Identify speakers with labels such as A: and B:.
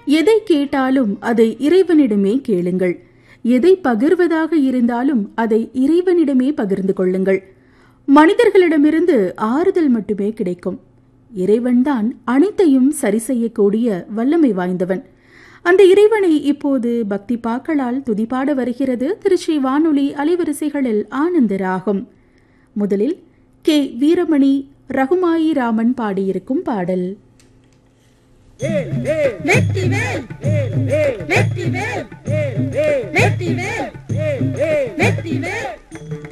A: எதை கேட்டாலும் அதை இறைவனிடமே கேளுங்கள் எதை பகிர்வதாக இருந்தாலும் அதை இறைவனிடமே பகிர்ந்து கொள்ளுங்கள் மனிதர்களிடமிருந்து ஆறுதல் மட்டுமே கிடைக்கும் இறைவன்தான் அனைத்தையும் சரி செய்யக்கூடிய வல்லமை வாய்ந்தவன் அந்த இறைவனை இப்போது பக்தி பாக்களால் துதிபாட வருகிறது திருச்சி வானொலி அலைவரிசைகளில் ஆனந்த ராகம் முதலில் கே வீரமணி ரகுமாயி ராமன் பாடியிருக்கும் பாடல்
B: வெற்றிவேல் வெற்றிவேல் வெற்றிவேல் வெற்றிவேல்